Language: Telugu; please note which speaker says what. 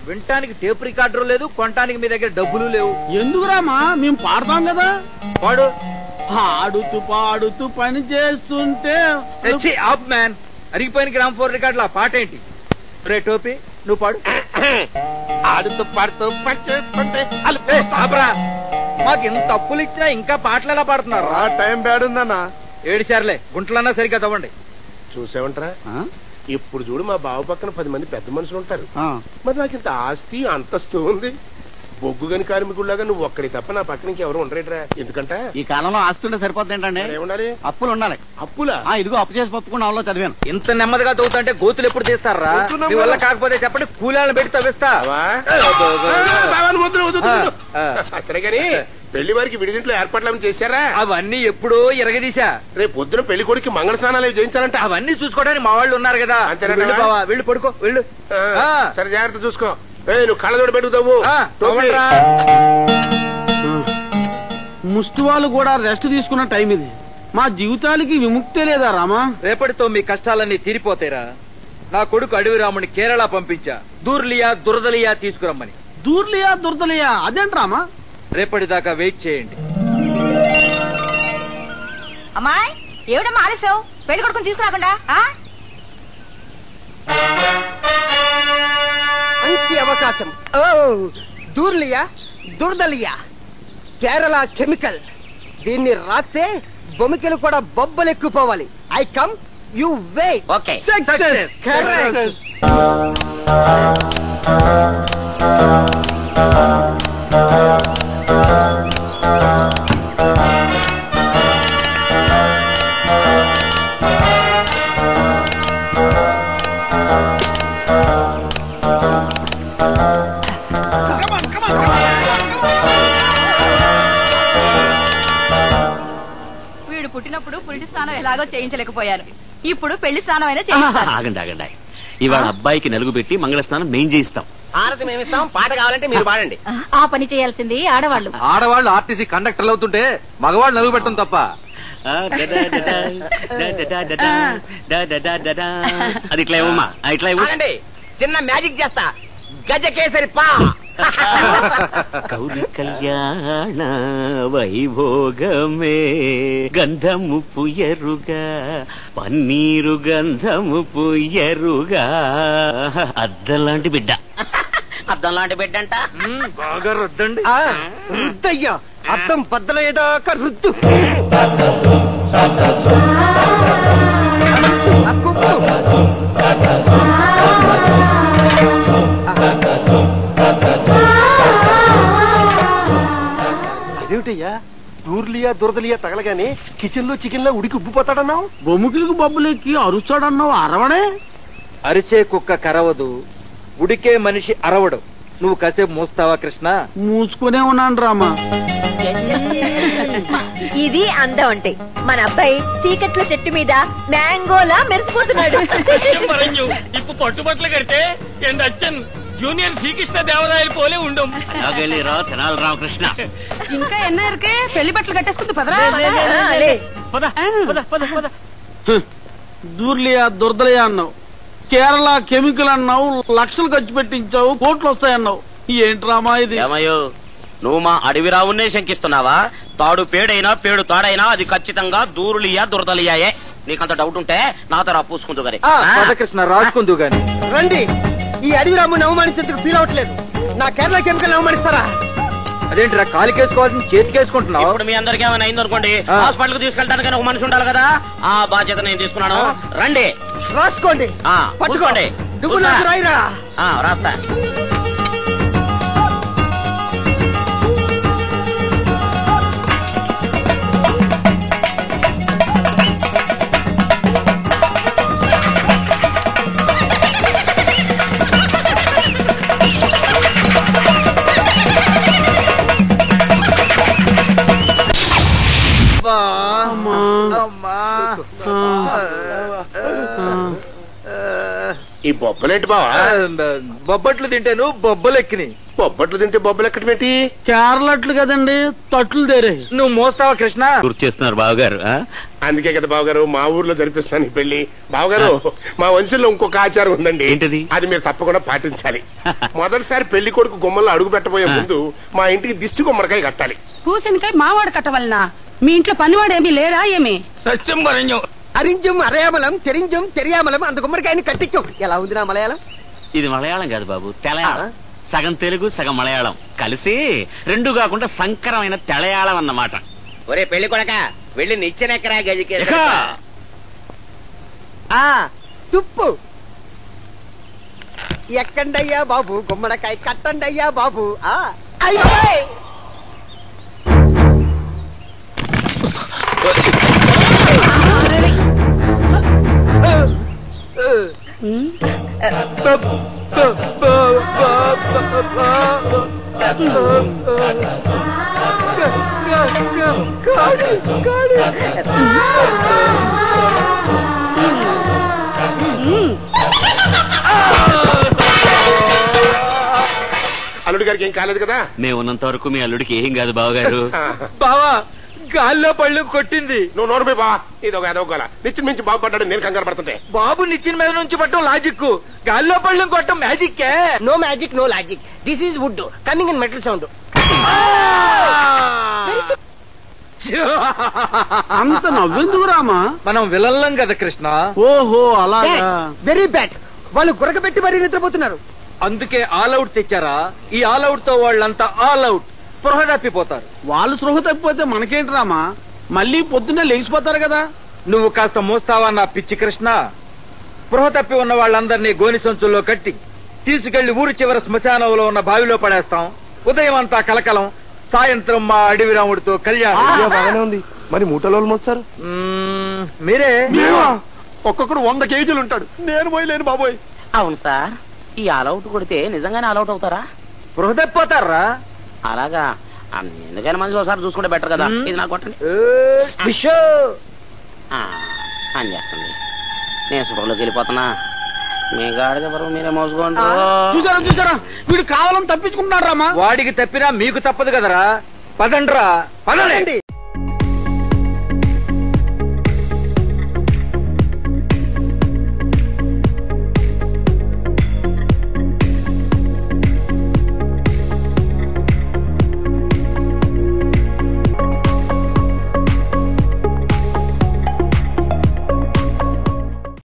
Speaker 1: వినటానికి టేప్ రికార్డర్ లేదు కొనటానికి మీ దగ్గర డబ్బులు లేవు
Speaker 2: ఎందుకురామా మేము పాడతాం కదా
Speaker 1: వాడు
Speaker 2: ఆడుతూ పాడుతూ పని చేస్తుంటే
Speaker 1: తెచ్చి ఆప్ మ్యాన్ అరిగిపోయిన గ్రామ్ ఫోర్ రికార్డులు ఆ పాట ఏంటి రే టోపీ నువ్వు పాడు
Speaker 3: ఆడుతూ పాడుతూ పచ్చేస్తుంటే
Speaker 1: ఏ, ఆపరా. మాకు ఇంత అప్పులు ఇచ్చినా ఇంకా పాటలు ఎలా పాడుతున్నారు
Speaker 3: ఆ టైం బ్యాడ్ ఉందన్నా
Speaker 1: ఏడిచారులే గుంటలన్నా సరిగ్గా తవ్వండి
Speaker 3: చూసావంటరా
Speaker 2: ఆ?
Speaker 3: ఇప్పుడు చూడు మా బావ పక్కన పది మంది పెద్ద మనుషులు ఉంటారు
Speaker 2: ఆ.
Speaker 3: మరి నాకు ఇంత ఆస్తి అంతస్తు ఉంది బొగ్గు గని కార్మికుడిలాగా నువ్వు ఒక్కడి తప్ప నా పక్కన ఇంకెవరు ఉండరేట్రా ఎందుకంట
Speaker 2: ఈ కాలంలో ఆస్తుంటే సరిపోతుంది ఏంటండి
Speaker 3: ఏముండాలి
Speaker 2: అప్పులు ఉండాలి
Speaker 3: అప్పులా
Speaker 2: ఆ ఇదిగో అప్పు చేసి పప్పుకుండా అవలో చదివాను
Speaker 1: ఇంత నెమ్మదిగా తవ్వుతుంటే గోతులు ఎప్పుడు తీస్తారా
Speaker 3: వస్తున్నాం
Speaker 1: మీ వల్ల
Speaker 3: కదా.
Speaker 1: కాకపోతే చెప్పండి కూలాలను పెట్టి తవ్విస్తా
Speaker 3: బావా? ఆ, బావా, నువ్వు వద్దు, వద్దు, వద్దు.
Speaker 1: ఆ,
Speaker 3: సరే గాని పెళ్లి వారికి విడిదింట్లో ఏర్పాట్లు ఏమైనా చేశారా
Speaker 1: అవన్నీ ఎప్పుడో ఇరగదీశా
Speaker 3: రేపు పొద్దున పెళ్లి కొడుకు మంగళ స్నానాలు అవి చేయించాలంట
Speaker 1: అవన్నీ చూసుకోవడానికి మా వాళ్ళు ఉన్నారు కదా
Speaker 3: అంతేనా?
Speaker 1: వెళ్ళు బావా వెళ్ళు పడుకో వెళ్ళు
Speaker 3: ఆ,
Speaker 1: ఆ.
Speaker 3: సరే జాగ్రత్త చూసుకో ఏ నువ్వు కళ్ళజోడు పెట్టుకుతావు
Speaker 1: ఆ, తవ్వండిరా.
Speaker 2: ముష్టి వాళ్ళు కూడా రెస్ట్ తీసుకున్న టైం ఇది మా జీవితాలకి విముక్తే లేదా రామా
Speaker 1: రేపటితో మీ కష్టాలన్నీ తీరిపోతాయిరా నా కొడుకు అడవి రాముని కేరళ పంపించా దూర్లియా దురదలియా తీసుకురమ్మని
Speaker 2: దూర్లియా దుర్దలియా అదేంటి రామా
Speaker 1: రేపటిదాకా వెయిట్ చేయండి
Speaker 4: అమ్మాయి ఏమిటమ్మా ఆలస్యం పెళ్లి కొడుకుని తీసుకురాకుండా ఆ?
Speaker 5: మంచి అవకాశం ఓ దూర్లియా దుర్దలియా కేరళ కెమికల్ దీన్ని రాస్తే బొమికలు కూడా బొబ్బలెక్కుపోవాలి I come you way
Speaker 4: okay
Speaker 5: success correct
Speaker 4: వీడు పుట్టినప్పుడు పురిటి స్నానం ఎలాగో చేయించలేకపోయాను ఇప్పుడు పెళ్లి స్నానం అయినా చేయిస్తాను
Speaker 6: ఆగండి ఆగండి ఇవాళ అబ్బాయికి నలుగు పెట్టి మంగళ స్నానం మేం చేయిస్తాం
Speaker 7: హారతి మేమిస్తాం పాట కావాలంటే మీరు పాడండి
Speaker 4: ఆ పని చేయాల్సింది ఆడవాళ్ళు
Speaker 1: ఆడవాళ్ళు ఆర్టీసీ కండక్టర్లు అవుతుంటే మగవాళ్ళు నలుగు పెట్టడం తప్ప
Speaker 6: ఆ, డడా, డడా, డడా, డడా, డడా, డడా, డడా. అది ఇట్లా ఇవ్వమ్మా ఆ, ఇట్లా ఇవ్వు
Speaker 7: ఆగండి చిన్న మ్యాజిక్ చేస్తా గజ కేసరి పా
Speaker 6: కౌరి కళ్యాణ వైభోగమే గంధము పుయ్యరుగా పన్నీరు గంధము పుయ్యరుగా అద్దలాంటి బిడ్డ
Speaker 7: అద్దం లాంటి బిడ్డంట
Speaker 1: మ్మ్, బాగా రుద్దండి
Speaker 5: రుద్దయ్యా అర్థం బద్దలయ్యేదాకా రుద్దు ఆ కుప్పు.
Speaker 3: అదేమిటయ్యా దూర్లియా దురదలియా తగలగానే కిచెన్ లో చికెన్ లో ఉడికి ఉబ్బిపోతాడన్నావు
Speaker 2: బొమ్ముకిలికి బొబ్బులెక్కి అరుస్తాడన్నావు అరవడే
Speaker 1: అరిచే కుక్క కరవదు ఉడికే మనిషి అరవడు నువ్వు కాసేపు మోస్తావా కృష్ణ
Speaker 2: మూసుకునే ఉన్నాను రామా
Speaker 8: ఇది అందం అంటే మన అబ్బాయి చీకట్ల చెట్టు మీద మ్యాంగోలా మెరిసిపోతున్నాడు
Speaker 9: ఇప్పుడు పట్టుబట్టలు కడితే ఎన్ అచ్చన్ జూనియర్ శ్రీకృష్ణ దేవరాయలు పోలే ఉండం
Speaker 6: అలాగేలేరా తెనాలి రామకృష్ణ
Speaker 4: ఇంకా ఎన్నో ఇరుకే పెళ్లి బట్టలు కట్టేసుకుంది పదరా
Speaker 8: ఆ, లే.
Speaker 2: దూర్లియా దుర్దలియా అన్నావు కేరళ కెమికల్ అన్నావు లక్షలు ఖర్చు పెట్టించావు కోట్లు వస్తాయన్నావు ఏంటి రామా ఇది
Speaker 7: ఏమయ్యో నువ్వు మా అడవి రావునే శంకిస్తున్నావా తాడు పేడైనా పేడు తాడైనా అది ఖచ్చితంగా దూరులియా దురదలియాయే నీకంత డౌట్ ఉంటే నాతో రా పూసుకుందు గారి
Speaker 5: ఆ,
Speaker 1: పద కృష్ణ రాసుకుందు గాని
Speaker 5: రండి ఈ అడవి రాముని అవమానించేందుకు ఫీల్ అవ్వట్లేదు నా కేరళ కెమికల్ అవమానిస్తారా
Speaker 1: అదేంటిరా కాలికేసుకోవాల్సింది చేతికేసుకుంటున్నావు
Speaker 7: ఇప్పుడు మీ అందరికి ఏమైనా అయిందనుకోండి
Speaker 1: ఆ.
Speaker 7: హాస్పిటల్ కి తీసుకెళ్ళడానికి ఒక మనిషి ఉండాలి కదా ఆ బాధ్యత నేను తీసుకున్నాను రండి
Speaker 5: రాసుకోండి
Speaker 7: ఆ,
Speaker 5: పట్టుకోండి
Speaker 7: పూసుకోండి.
Speaker 5: నువ్వు నాకు
Speaker 7: పూసుకో.
Speaker 5: రాయిరా
Speaker 7: ఆ, రాస్తా
Speaker 1: అబ్బా,
Speaker 2: అమ్మా
Speaker 1: అమ్మా.
Speaker 2: ఆ,
Speaker 1: ఆ,
Speaker 3: ఈ బొబ్బలేంటి బావా
Speaker 1: ఆ, బొబ్బట్లు తింటేను బొబ్బలెక్కిని
Speaker 3: బొబ్బట్లు తింటే బొబ్బలు ఎక్కడమేంటి
Speaker 2: కేరళట్లు కదండి తట్లు దేరే
Speaker 1: నువ్వు మోస్తావా కృష్ణ
Speaker 6: గుర్తు చేస్తున్నారు బావగారు ఆ?
Speaker 3: అందుకే కదా బావగారు మా ఊర్లో జరిపిస్తాను ఈ పెళ్లి బావగారు మా వంశంలో ఇంకొక ఆచారం ఉందండి
Speaker 6: ఏంటది?
Speaker 3: అది మీరు తప్పకుండా పాటించాలి మొదటిసారి పెళ్లి కొడుకు గుమ్మల్లో అడుగు పెట్టబోయే ముందు మా ఇంటికి దిష్టి గుమ్మడికాయ కట్టాలి
Speaker 4: పూసనికై మావాడు కట్టవలనా మీ ఇంట్లో పనివాడేమీ లేరా ఏమి
Speaker 9: సత్యం వరణ్యం
Speaker 5: అరింజం అరయామలం తెరింజం తెరియామలం అంత గుమ్మడికాయని కట్టించాం ఎలా ఉంది నా మలయాళం
Speaker 6: ఇది మలయాళం కాదు బాబు తెలయాళం సగం తెలుగు సగం మలయాళం కలిసి రెండు కాకుండా సంకరమైన తెలయాళం అన్నమాట
Speaker 7: ఒరే పెళ్లి కొడక వెళ్ళి నిచ్చెనెక్కరా గదికి
Speaker 6: ఇక
Speaker 5: ఆ తుప్పు ఎక్కండయ్యా బాబు గుమ్మడికాయ కట్టండయ్యా బాబు ఆ అయ్యో ఓయ్!
Speaker 3: అల్లుడి గారికి ఏం కాలేదు కదా
Speaker 6: మేము ఉన్నంత వరకు మీ అల్లుడికి ఏం కాదు బావగారు
Speaker 1: బావా గాల్లో పళ్ళు కొట్టింది
Speaker 3: నువ్వు నోరు బావా ఇది ఒక అదొక గోల. నిచ్చిన మించి బాగుపడ్డాడు నేను కంగారు పడుతుంటే
Speaker 1: బాబు నిచ్చిన మీద నుంచి పట్టడం లాజిక్ గాల్లో పళ్ళు కొట్టడం magic
Speaker 5: no magic no logic this is wood coming in metal sound
Speaker 2: అంత నవ్వెందుకు రామా
Speaker 1: మనం విలల్లం కదా కృష్ణ
Speaker 2: ఓహో అలాగా
Speaker 5: వెరీ బ్యాడ్ వాళ్ళు గురకబెట్టి మరీ నిద్రపోతున్నారు
Speaker 1: అందుకే ఆల్ అవుట్ తెచ్చారా ఈ ఆల్ అవుట్ తో వాళ్ళంతా ఆల్ అవుట్ స్పృహ తప్పిపోతారు
Speaker 2: వాళ్ళు సృహ తప్పిపోతే మనకేంటి రామా మళ్ళీ పొద్దున్నే లేచిపోతారు కదా
Speaker 1: నువ్వు కాస్త మోస్తావా నా పిచ్చి కృష్ణ స్పృహ తప్పి ఉన్న వాళ్ళందరినీ గోని సంచుల్లో కట్టి తీసుకెళ్లి ఊరి చివర శ్మశానంలో ఉన్న బావిలో పడేస్తాం ఉదయం అంతా కలకలం సాయంత్రం మా అడవి రాముడితో కళ్యాణం
Speaker 3: బాగానే ఉంది మరి మూటలో మోస్తారు
Speaker 1: మ్మ్, మీరే
Speaker 3: ఒక్కొక్కడు వంద కేజీలు ఉంటాడు నేను పోయలేను బాబోయ్
Speaker 7: అవును సార్ ఈ ఆల్అౌట్ కొడితే నిజంగానే ఆల్అౌట్ అవుతారా
Speaker 1: స్పృహ తప్పిపోతారా
Speaker 7: అలాగా ఆ, ఎందుకైనా మంచి ఒకసారి చూసుకుంటే బెటర్ కదా
Speaker 1: మ్మ్.
Speaker 7: ఇది నాకు కొట్టండి
Speaker 1: ఏ, విషో.
Speaker 7: ఆ, అని చేస్తుంది నేను సుఖంలోకి వెళ్ళిపోతున్నా మీ గాడిద బరువు మీరే మోసుకోండి
Speaker 2: చూసారా చూసారా వీడు కావాలని తప్పించుకుంటున్నాడు రామా
Speaker 1: వాడికి తప్పినా మీకు తప్పదు కదరా పదండ్రా పదండి
Speaker 5: పదండి.